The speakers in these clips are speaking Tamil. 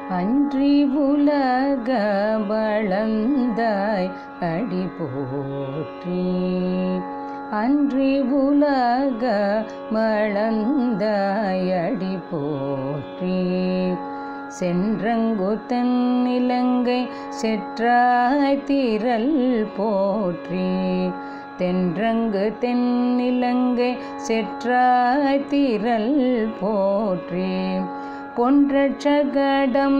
அன்றி உலக வளந்தாய் அடி போற்றி அன்றி உலக வளந்தாய் அடி போற்றி சென்றங்கு தென்னிலங்கை செற்றாய் திரள் போற்றி தென்றங்கு தென்னிலங்கை செற்றாய் திரள் போற்றி பொன்றச்சகடம்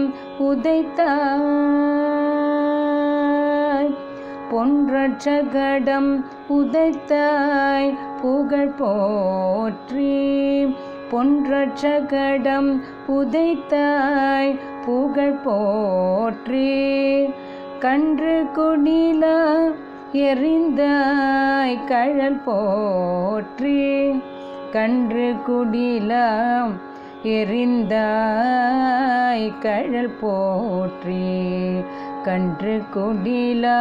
உதைத்தாய் பொன்றச்சகடம் உதைத்தாய் புகழ் போற்றி பொன்றச்சகடம் உதைத்தாய் புகழ் போற்றி கன்று குடில எறிந்தாய் கழல் போற்றி கன்று குடிலாம் எறிந்தாய் கழல் போற்றி கன்று குடிலா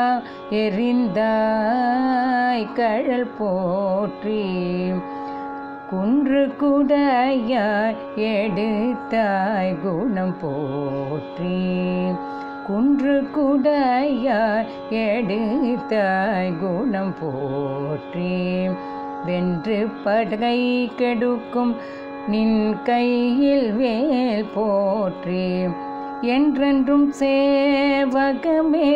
எறிந்தாய் கழல் போற்றி குன்று குடையாய் எடுத்தாய் குணம் போற்றி குன்று குடையாய் எடுத்தாய் குணம் போற்றி வென்று படகை கெடுக்கும் நின் கையில் வேல் போற்றி என்றென்றும் சேவகமே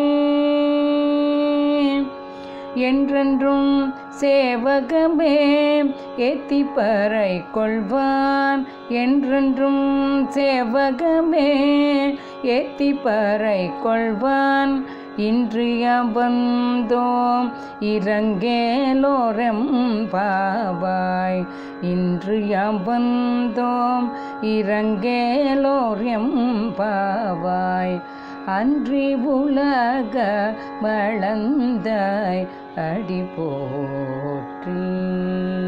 என்றென்றும் சேவகமே ஏத்தி பறை கொள்வான் என்றென்றும் சேவகமே ஏத்தி பறை கொள்வான் இன்று வந்தோம் இறங்கேலோரம் பாவாய் இன்று வந்தோம் இறங்கேலோரம் பாவாய் அன்றி உலக வளந்தாய் அடி போற்றி